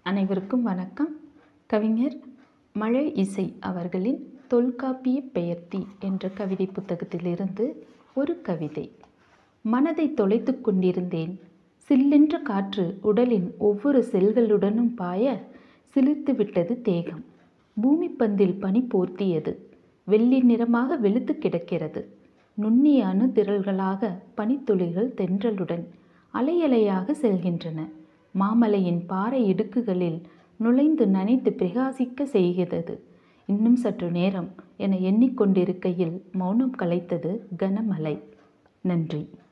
அனைவருக்கும் வணக்கம் கவிஞர் மழை இசை அவர்களின் தொல்காப்பிய பெயர்த்தி என்ற கவிதை புத்தகத்திலிருந்து ஒரு கவிதை மனதை தொலைத்து கொண்டிருந்தேன் சில்லென்ற காற்று உடலின் ஒவ்வொரு செல்களுடனும் பாய சிலிர்த்து விட்டது தேகம் பூமி பந்தில் பனி போர்த்தியது வெள்ளி நிறமாக வெளுத்து கிடக்கிறது நுண்ணிய அணுதிரள்களாக பனித்துளிகள் தென்றலுடன் அலையலையாக செல்கின்றன மாமலையின் பாறை இடுக்குகளில் நுழைந்து நனைத்து பிரகாசிக்க செய்கிறது இன்னும் சற்று நேரம் என எண்ணிக்கொண்டிருக்கையில் மௌனம் கலைத்தது கனமழை நன்றி